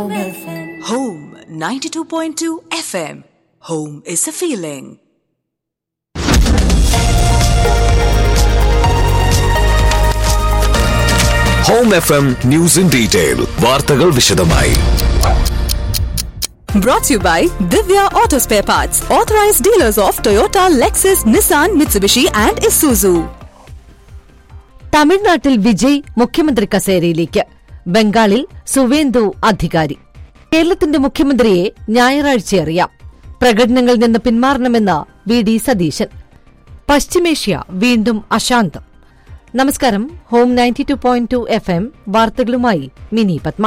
Home FM. Home 92.2 FM. Home is a feeling. Home F M news in detail വാർത്തകൾ വിശദമായി Brought to you by Divya Auto Spare Parts, authorized dealers of Toyota, Lexus, Nissan, Mitsubishi, and Isuzu. തമിഴ്നാട്ടിൽ വിജയ് മുഖ്യമന്ത്രി കസേരയിലേക്ക് ബംഗാളിൽ സുവേന്ദു അധികാരി കേരളത്തിന്റെ മുഖ്യമന്ത്രിയെ ഞായറാഴ്ച അറിയാം പ്രകടനങ്ങളിൽ നിന്ന് പിന്മാറണമെന്ന് വി ഡി സതീശൻ പശ്ചിമേഷ്യ വീണ്ടും അശാന്തം നമസ്കാരം home ninety two point two F M വാർത്തകളുമായി മിനി പത്മ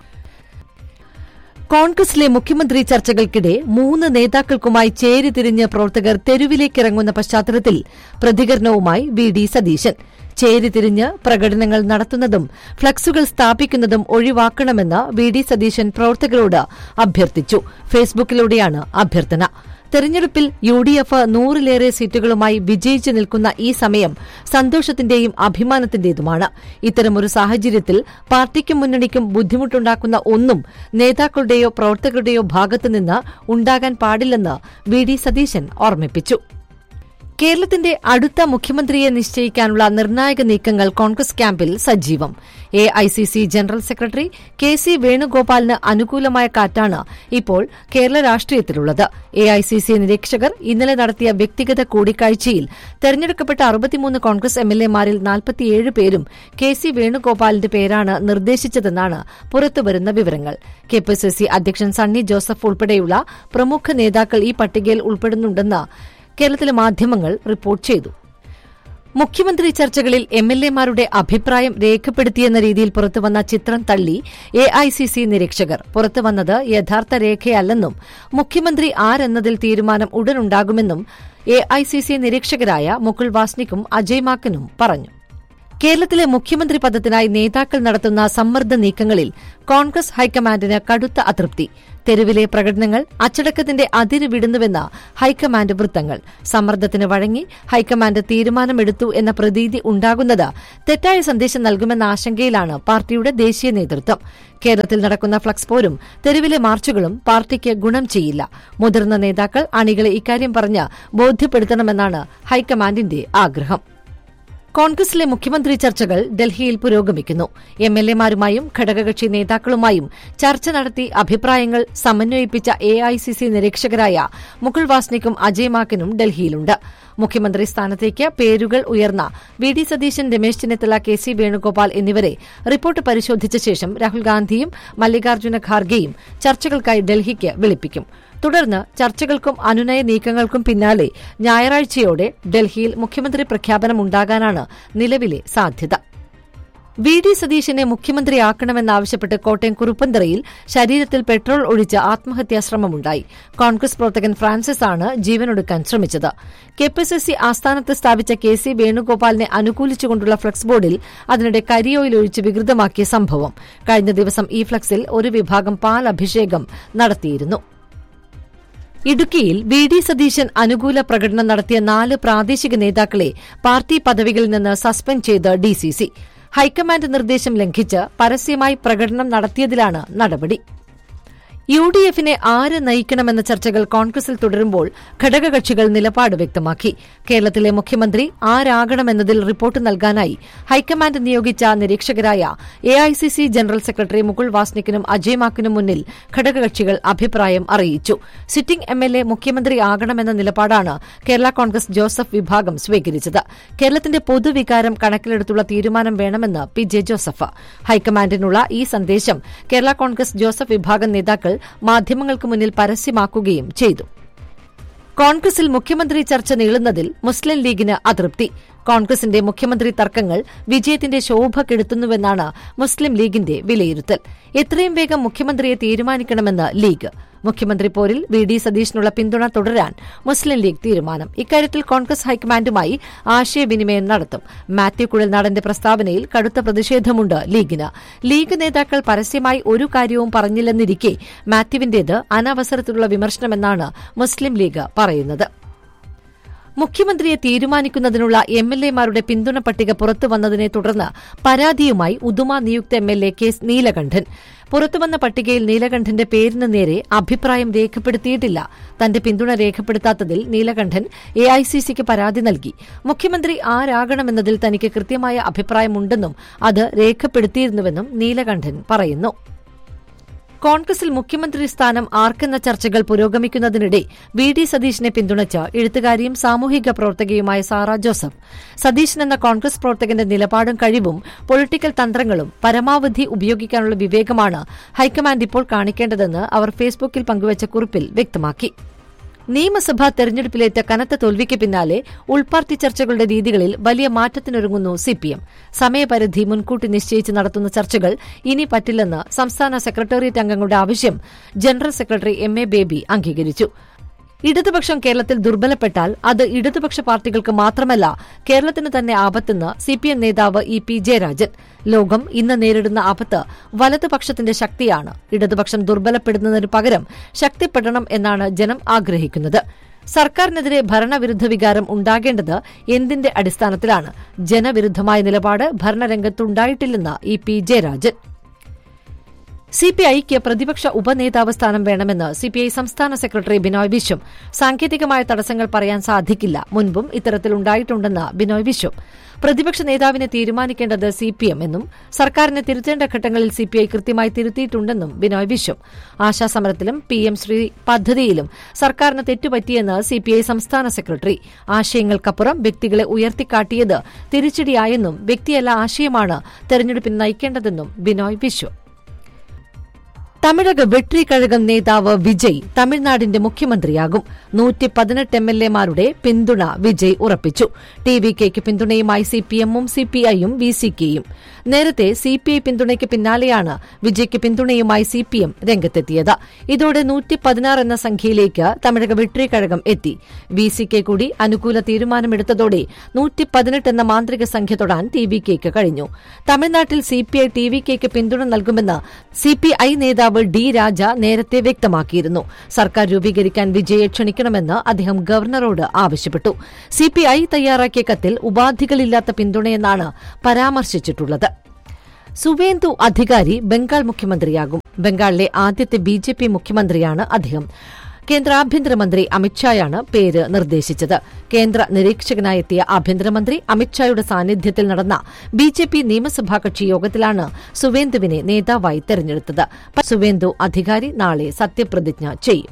കോൺഗ്രസിലെ മുഖ്യമന്ത്രി ചർച്ചകൾക്കിടെ മൂന്ന് നേതാക്കൾക്കുമായി ചേരിതിരിഞ്ഞ് പ്രവർത്തകർ തെരുവിലേക്കിറങ്ങുന്ന പശ്ചാത്തലത്തിൽ പ്രതികരണവുമായി വി ഡി സതീശൻ ചേരിതിരിഞ്ഞ് പ്രകടനങ്ങൾ നടത്തുന്നതും ഫ്ളക്സുകൾ സ്ഥാപിക്കുന്നതും ഒഴിവാക്കണമെന്ന് വി ഡി സതീശൻ പ്രവർത്തകരോട് അഭ്യർത്ഥിച്ചു ഫേസ്ബുക്കിലൂടെയാണ് അഭ്യർത്ഥന തെരഞ്ഞെടുപ്പിൽ യു ഡി എഫ് നൂറിലേറെ സീറ്റുകളുമായി വിജയിച്ചു നിൽക്കുന്ന ഈ സമയം സന്തോഷത്തിന്റെയും അഭിമാനത്തിന്റേതുമാണ് ഇത്തരമൊരു സാഹചര്യത്തിൽ പാർട്ടിക്കും മുന്നണിക്കും ബുദ്ധിമുട്ടുണ്ടാക്കുന്ന ഒന്നും നേതാക്കളുടെയോ പ്രവർത്തകരുടെയോ ഭാഗത്തുനിന്ന് ഉണ്ടാകാൻ പാടില്ലെന്ന് വി ഡി സതീശൻ ഓർമ്മിപ്പിച്ചു കേരളത്തിന്റെ അടുത്ത മുഖ്യമന്ത്രിയെ നിശ്ചയിക്കാനുള്ള നിർണായക നീക്കങ്ങൾ കോൺഗ്രസ് ക്യാമ്പിൽ സജീവം A I C C general secretary K C വേണുഗോപാലിന് അനുകൂലമായ കാറ്റാണ് ഇപ്പോൾ കേരള രാഷ്ട്രീയത്തിലുള്ളത് എ ഐ സി സി നിരീക്ഷകർ ഇന്നലെ നടത്തിയ വ്യക്തിഗത കൂടിക്കാഴ്ചയിൽ തെരഞ്ഞെടുക്കപ്പെട്ട അറുപത്തിമൂന്ന് കോൺഗ്രസ് എം എൽ എമാരിൽ നാൽപ്പത്തിയേഴ് പേരും കെ സി വേണുഗോപാലിന്റെ പേരാണ് നിർദ്ദേശിച്ചതെന്നാണ് പുറത്തുവരുന്ന വിവരങ്ങൾ കെ പി സി സി അധ്യക്ഷൻ സണ്ണി ജോസഫ് ഉൾപ്പെടെയുള്ള പ്രമുഖ നേതാക്കൾ ഈ പട്ടികയിൽ ഉൾപ്പെടുന്നുണ്ടെന്ന് കേരളത്തിലെ മാധ്യമങ്ങൾ റിപ്പോർട്ട് ചെയ്തു മുഖ്യമന്ത്രി ചർച്ചകളിൽ എം എൽ എമാരുടെ അഭിപ്രായം രേഖപ്പെടുത്തിയെന്ന രീതിയിൽ പുറത്തുവന്ന ചിത്രം തള്ളി എ ഐ സി സി നിരീക്ഷകർ പുറത്തുവന്നത് യഥാർത്ഥ രേഖയല്ലെന്നും മുഖ്യമന്ത്രി ആരെന്നതിൽ തീരുമാനം ഉടനുണ്ടാകുമെന്നും എ ഐ സി സി നിരീക്ഷകരായ മുകുൾ വാസ്നിക്കും അജയ് മാക്കനും പറഞ്ഞു കേരളത്തിലെ മുഖ്യമന്ത്രി പദത്തിനായി നേതാക്കൾ നടത്തുന്ന സമ്മർദ്ദ നീക്കങ്ങളിൽ കോൺഗ്രസ് ഹൈക്കമാൻഡിന് കടുത്ത അതൃപ്തി തെരുവിലെ പ്രകടനങ്ങൾ അച്ചടക്കത്തിന്റെ അതിര് വിടുന്നുവെന്ന ഹൈക്കമാൻഡ് വൃത്തങ്ങൾ സമ്മർദ്ദത്തിന് വഴങ്ങി ഹൈക്കമാൻഡ് തീരുമാനമെടുത്തു എന്ന പ്രതീതി ഉണ്ടാകുന്നത് തെറ്റായ സന്ദേശം നൽകുമെന്ന ആശങ്കയിലാണ് പാർട്ടിയുടെ ദേശീയ നേതൃത്വം കേരളത്തിൽ നടക്കുന്ന ഫ്ലക്സ് പോരും തെരുവിലെ മാർച്ചുകളും പാർട്ടിക്ക് ഗുണം ചെയ്യില്ല മുതിർന്ന നേതാക്കൾ അണികളെ ഇക്കാര്യം പറഞ്ഞ് ബോധ്യപ്പെടുത്തണമെന്നാണ് ഹൈക്കമാൻഡിന്റെ ആഗ്രഹം കോൺഗ്രസിലെ മുഖ്യമന്ത്രി ചർച്ചകൾ ഡൽഹിയിൽ പുരോഗമിക്കുന്നു എം എൽ എമാരുമായും ഘടകകക്ഷി നേതാക്കളുമായും ചർച്ച നടത്തി അഭിപ്രായങ്ങൾ സമന്വയിപ്പിച്ച എ ഐ സി സി നിരീക്ഷകരായ മുകുൾ വാസ്നിക്കും അജയ് മാക്കനും ഡൽഹിയിലുണ്ട് മുഖ്യമന്ത്രി സ്ഥാനത്തേക്ക് പേരുകൾ ഉയർന്ന V D Satheesan Ramesh Chennithala K C Venugopal എന്നിവരെ റിപ്പോർട്ട് പരിശോധിച്ച ശേഷം രാഹുൽ ഗാന്ധിയും മല്ലികാർജ്ജുന ഖാർഗെയും ചർച്ചകൾക്കായി ഡൽഹിക്ക് വിളിപ്പിക്കും തുടർന്ന് ചർച്ചകൾക്കും അനുനയ നീക്കങ്ങൾക്കും പിന്നാലെ ഞായറാഴ്ചയോടെ ഡൽഹിയിൽ മുഖ്യമന്ത്രി പ്രഖ്യാപനം ഉണ്ടാകാനാണ് നിലവിലെ സാധ്യത വി ഡി സതീശനെ മുഖ്യമന്ത്രിയാക്കണമെന്നാവശ്യപ്പെട്ട് കോട്ടയം കുറുപ്പന്തറയിൽ ശരീരത്തിൽ പെട്രോൾ ഒഴിച്ച് ആത്മഹത്യാ ശ്രമമുണ്ടായി കോൺഗ്രസ് പ്രവർത്തകൻ ഫ്രാൻസിസ് ആണ് ജീവനൊടുക്കാൻ ശ്രമിച്ചത് കെപിസിസി ആസ്ഥാനത്ത് സ്ഥാപിച്ച കെ സി വേണുഗോപാലിനെ അനുകൂലിച്ചുകൊണ്ടുള്ള ഫ്ലക്സ് ബോർഡിൽ അതിനിടെ കരിയോയിൽ ഒഴിച്ച് വികൃതമാക്കിയ സംഭവം കഴിഞ്ഞ ദിവസം ഈ ഫ്ലക്സിൽ ഒരു വിഭാഗം പാൽ അഭിഷേകം നടത്തിയിരുന്നു ഇടുക്കിയിൽ വി ഡി സതീശൻ അനുകൂല പ്രകടനം നടത്തിയ നാല് പ്രാദേശിക നേതാക്കളെ പാർട്ടി പദവികളിൽ നിന്ന് സസ്പെൻഡ് ചെയ്ത് ഡിസിസി ഹൈക്കമാൻഡ് നിർദ്ദേശം ലംഘിച്ച് പരസ്യമായി പ്രകടനം നടത്തിയതിലാണ് നടപടി യു ഡി എഫിനെ ആര് നയിക്കണമെന്ന ചർച്ചകൾ കോൺഗ്രസിൽ തുടരുമ്പോൾ ഘടകകക്ഷികൾ നിലപാട് വ്യക്തമാക്കി കേരളത്തിലെ മുഖ്യമന്ത്രി ആരാകണമെന്നതിൽ റിപ്പോർട്ട് നൽകാനായി ഹൈക്കമാൻഡ് നിയോഗിച്ച നിരീക്ഷകരായ A I C C general secretary Mukul വാസ്നിക്കിനും അജയ് മാക്കിനും മുന്നിൽ ഘടകകക്ഷികൾ അഭിപ്രായം അറിയിച്ചു സിറ്റിംഗ് എം എൽ എ മുഖ്യമന്ത്രി ആകണമെന്ന നിലപാടാണ് കേരള കോൺഗ്രസ് ജോസഫ് വിഭാഗം സ്വീകരിച്ചത് കേരളത്തിന്റെ പൊതുവികാരം കണക്കിലെടുത്തുള്ള തീരുമാനം വേണമെന്ന് പി ജെ ജോസഫ് ഹൈക്കമാൻഡിനുള്ള ഈ സന്ദേശം കേരള കോൺഗ്രസ് ജോസഫ് വിഭാഗം നേതാക്കൾ മാധ്യമങ്ങൾക്ക് മുന്നിൽ പരസ്യമാക്കുകയും ചെയ്തു കോൺഗ്രസിൽ മുഖ്യമന്ത്രി ചർച്ച നീളുന്നതിൽ മുസ്ലിം ലീഗിന് അതൃപ്തി കോൺഗ്രസിന്റെ മുഖ്യമന്ത്രി തർക്കങ്ങൾ വിജയത്തിന്റെ ശോഭ കെടുത്തുന്നുവെന്നാണ് മുസ്ലിം ലീഗിന്റെ വിലയിരുത്തൽ എത്രയും വേഗം മുഖ്യമന്ത്രിയെ തീരുമാനിക്കണമെന്ന് ലീഗ് മുഖ്യമന്ത്രി പോരിൽ വി ഡി സതീഷിനുള്ള പിന്തുണ തുടരാൻ മുസ്ലിം ലീഗ് തീരുമാനം ഇക്കാര്യത്തിൽ കോൺഗ്രസ് ഹൈക്കമാൻഡുമായി ആശയവിനിമയം നടത്തും മാത്യു കുഴൽനാടന്റെ പ്രസ്താവനയിൽ കടുത്ത പ്രതിഷേധമുണ്ട് ലീഗിന് ലീഗ് നേതാക്കൾ പരസ്യമായി ഒരു കാര്യവും പറഞ്ഞില്ലെന്നിരിക്കെ മാത്യുവിന്റേത് അനവസരത്തിലുള്ള വിമർശനമെന്നാണ് മുസ്ലിം ലീഗ് പറയുന്നത് മുഖ്യമന്ത്രിയെ തീരുമാനിക്കുന്നതിനുള്ള എം എൽ എമാരുടെ പിന്തുണ പട്ടിക പുറത്തുവന്നതിനെ തുടർന്ന് പരാതിയുമായി ഉദുമ നിയുക്ത M L A K S Neelakandan പുറത്തുവന്ന പട്ടികയിൽ നീലകണ്ഠന്റെ പേരിന് നേരെ അഭിപ്രായം രേഖപ്പെടുത്തിയിട്ടില്ല തന്റെ പിന്തുണ രേഖപ്പെടുത്താത്തതിൽ നീലകണ്ഠൻ എഐസിസിക്ക് പരാതി നൽകി മുഖ്യമന്ത്രി ആരാകണമെന്നതിൽ തനിക്ക് കൃത്യമായ അഭിപ്രായമുണ്ടെന്നും അത് രേഖപ്പെടുത്തിയിരുന്നുവെന്നും നീലകണ്ഠൻ പറയുന്നു കോൺഗ്രസിൽ മുഖ്യമന്ത്രി സ്ഥാനം ആർക്കെന്ന ചർച്ചകൾ പുരോഗമിക്കുന്നതിനിടെ വി ഡി സതീശിനെ പിന്തുണച്ച് എഴുത്തുകാരിയും സാമൂഹിക പ്രവർത്തകയുമായ സാറ ജോസഫ് സതീശൻ എന്ന കോൺഗ്രസ് പ്രവർത്തകന്റെ നിലപാടും കഴിവും പൊളിറ്റിക്കൽ തന്ത്രങ്ങളും പരമാവധി ഉപയോഗിക്കാനുള്ള വിവേകമാണ് ഹൈക്കമാൻഡ് ഇപ്പോൾ കാണിക്കേണ്ടതെന്ന് അവർ ഫേസ്ബുക്കിൽ പങ്കുവച്ച കുറിപ്പിൽ വ്യക്തമാക്കി നിയമസഭാ തെരഞ്ഞെടുപ്പിലേറ്റ കനത്ത തോൽവിക്ക് പിന്നാലെ ഉൾപാർട്ടി ചർച്ചകളുടെ രീതികളിൽ വലിയ മാറ്റത്തിനൊരുങ്ങുന്നു സിപിഎം സമയപരിധി മുൻകൂട്ടി നിശ്ചയിച്ച് നടത്തുന്ന ചർച്ചകൾ ഇനി പറ്റില്ലെന്ന് സംസ്ഥാന സെക്രട്ടേറിയറ്റ് അംഗങ്ങളുടെ ആവശ്യം general secretary M A Baby അംഗീകരിച്ചു ഇടതുപക്ഷം കേരളത്തിൽ ദുർബലപ്പെട്ടാൽ അത് ഇടതുപക്ഷ പാർട്ടികൾക്ക് മാത്രമല്ല കേരളത്തിന് തന്നെ ആപത്തെന്ന് സിപിഎം നേതാവ് ഇ പി ജയരാജൻ ലോകം ഇന്ന് നേരിടുന്ന ആപത്ത് വലതുപക്ഷത്തിന്റെ ശക്തിയാണ് ഇടതുപക്ഷം ദുർബലപ്പെടുന്നതിന് പകരം ശക്തിപ്പെടണം എന്നാണ് ജനം ആഗ്രഹിക്കുന്നത് സർക്കാരിനെതിരെ ഭരണവിരുദ്ധ വികാരം ഉണ്ടാകേണ്ടത് എന്തിന്റെ അടിസ്ഥാനത്തിലാണ് ജനവിരുദ്ധമായ നിലപാട് ഭരണരംഗത്തുണ്ടായിട്ടില്ലെന്ന് ഇ പി ജയരാജൻ സിപിഐക്ക് പ്രതിപക്ഷ ഉപനേതാവ് സ്ഥാനം വേണമെന്ന് സിപിഐ സംസ്ഥാന സെക്രട്ടറി ബിനോയ് വിശ്വം സാങ്കേതികമായ തടസ്സങ്ങൾ പറയാൻ സാധിക്കില്ല മുൻപും ഇത്തരത്തിലുണ്ടായിട്ടുണ്ടെന്ന് ബിനോയ് വിശ്വം പ്രതിപക്ഷ നേതാവിനെ തീരുമാനിക്കേണ്ടത് സിപിഎം എന്നും സർക്കാരിനെ തിരുത്തേണ്ട ഘട്ടങ്ങളിൽ സിപിഐ കൃത്യമായി തിരുത്തിയിട്ടുണ്ടെന്നും ബിനോയ് വിശ്വം ആശാസമരത്തിലും പിഎം ശ്രീ പദ്ധതിയിലും സർക്കാരിന് തെറ്റുപറ്റിയെന്ന് സിപിഐ സംസ്ഥാന സെക്രട്ടറി ആശയങ്ങൾക്കപ്പുറം വ്യക്തികളെ ഉയർത്തിക്കാട്ടിയത് തിരിച്ചടിയായെന്നും വ്യക്തിയല്ല ആശയമാണ് തെരഞ്ഞെടുപ്പിന് നയിക്കേണ്ടതെന്നും ബിനോയ് വിശ്വം തമിഴക വെട്രി കഴകം നേതാവ് വിജയ് തമിഴ്നാടിന്റെ മുഖ്യമന്ത്രിയാകും നൂറ്റി പതിനെട്ട് എം എൽ എമാരുടെ പിന്തുണ വിജയ് ഉറപ്പിച്ചു ടി വി കെയ്ക്ക് പിന്തുണയുമായി സിപിഎമ്മും സിപിഐയും വി സി കെയും നേരത്തെ സിപിഐ പിന്തുണയ്ക്ക് പിന്നാലെയാണ് വിജയ്ക്ക് പിന്തുണയുമായി സിപിഎം രംഗത്തെത്തിയത് ഇതോടെ നൂറ്റി പതിനാറ് എന്ന സംഖ്യയിലേക്ക് തമിഴക വെട്രി കഴകം എത്തി വി സി കെ കൂടി അനുകൂല തീരുമാനമെടുത്തതോടെ നൂറ്റി പതിനെട്ട് എന്ന മാന്ത്രിക സംഖ്യ തൊടാൻ ടി വി കെയ്ക്ക് കഴിഞ്ഞു തമിഴ്നാട്ടിൽ സിപിഐ ടി വി കെയ്ക്ക് പിന്തുണ നൽകുമെന്ന് സിപിഐ നേതാവ് ഡി രാജ നേരത്തെ വ്യക്തമാക്കിയിരുന്നു സർക്കാർ രൂപീകരിക്കാൻ വിജയെ ക്ഷണിക്കണമെന്ന് അദ്ദേഹം ഗവർണറോട് ആവശ്യപ്പെട്ടു സിപിഐ തയ്യാറാക്കിയ കത്തിൽ ഉപാധികളില്ലാത്ത പിന്തുണയെന്നാണ് പരാമർശിച്ചിട്ടുള്ളത് സുവേന്ദു അധികാരി ബംഗാൾ മുഖ്യമന്ത്രിയാകും ബംഗാളിലെ ആദ്യത്തെ ബി ജെ പി മുഖ്യമന്ത്രിയാണ് അദ്ദേഹം കേന്ദ്ര ആഭ്യന്തരമന്ത്രി അമിത്ഷായാണ് പേര് നിർദ്ദേശിച്ചത് കേന്ദ്ര നിരീക്ഷകനായെത്തിയ ആഭ്യന്തരമന്ത്രി അമിത്ഷായുടെ സാന്നിധ്യത്തിൽ നടന്ന ബി ജെ പി നിയമസഭാ കക്ഷി യോഗത്തിലാണ് സുവേന്ദുവിനെ നേതാവായി തെരഞ്ഞെടുത്തത് സുവേന്ദു അധികാരി നാളെ സത്യപ്രതിജ്ഞ ചെയ്യും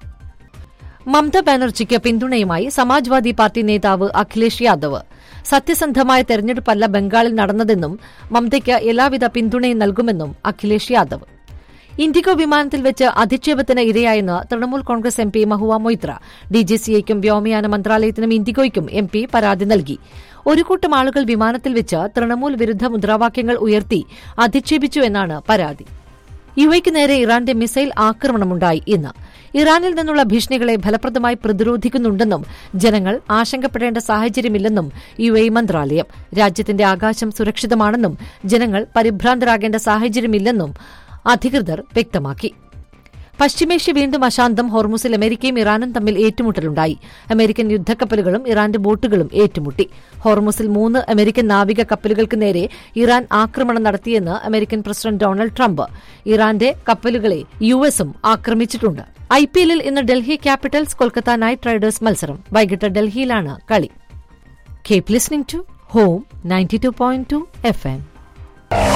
മമത ബാനർജിക്ക് പിന്തുണയുമായി സമാജ്വാദി പാർട്ടി നേതാവ് അഖിലേഷ് യാദവ് സത്യസന്ധമായ തെരഞ്ഞെടുപ്പല്ല ബംഗാളിൽ നടന്നതെന്നും മമതയ്ക്ക് എല്ലാവിധ പിന്തുണയും നൽകുമെന്നും അഖിലേഷ് യാദവ് ഇൻഡിഗോ വിമാനത്തിൽ വെച്ച് അധിക്ഷേപത്തിന് ഇരയായെന്ന് തൃണമൂൽ കോൺഗ്രസ് എം പി മഹുവ മൊയ്ത്ര ഡിജിസിഎയ്ക്കും വ്യോമയാന മന്ത്രാലയത്തിനും ഇൻഡിഗോയ്ക്കും എം പി പരാതി നൽകി ഒരു കൂട്ടം ആളുകൾ വിമാനത്തിൽ വെച്ച് തൃണമൂൽ വിരുദ്ധ മുദ്രാവാക്യങ്ങൾ ഉയർത്തി അധിക്ഷേപിച്ചു എന്നാണ് പരാതി യുഎയ്ക്ക് നേരെ ഇറാന്റെ മിസൈൽ ആക്രമണമുണ്ടായി ഇന്ന് ഇറാനിൽ നിന്നുള്ള ഭീഷണികളെ ഫലപ്രദമായി പ്രതിരോധിക്കുന്നുണ്ടെന്നും ജനങ്ങൾ ആശങ്കപ്പെടേണ്ട സാഹചര്യമില്ലെന്നും യു എ മന്ത്രാലയം രാജ്യത്തിന്റെ ആകാശം സുരക്ഷിതമാണെന്നും ജനങ്ങൾ പരിഭ്രാന്തരാകേണ്ട സാഹചര്യമില്ലെന്നും അധികൃതർ വ്യക്തമാക്കി പശ്ചിമേഷ്യ വീണ്ടും അശാന്തം ഹോർമുസിൽ അമേരിക്കയും ഇറാനും തമ്മിൽ ഏറ്റുമുട്ടലുണ്ടായി അമേരിക്കൻ യുദ്ധക്കപ്പലുകളും ഇറാന്റെ ബോട്ടുകളും ഏറ്റുമുട്ടി ഹോർമുസിൽ മൂന്ന് അമേരിക്കൻ നാവിക കപ്പലുകൾക്ക് നേരെ ഇറാൻ ആക്രമണം നടത്തിയെന്ന് അമേരിക്കൻ പ്രസിഡന്റ് ഡൊണാൾഡ് ട്രംപ് ഇറാന്റെ കപ്പലുകളെ യുഎസും ആക്രമിച്ചിട്ടുണ്ട് ഐ പി എല്ലിൽ ഇന്ന് Delhi Capitals Kolkata Knight Riders മത്സരം വൈകിട്ട് ഡൽഹിയിലാണ് കളി keep listening to home ninety two point two F M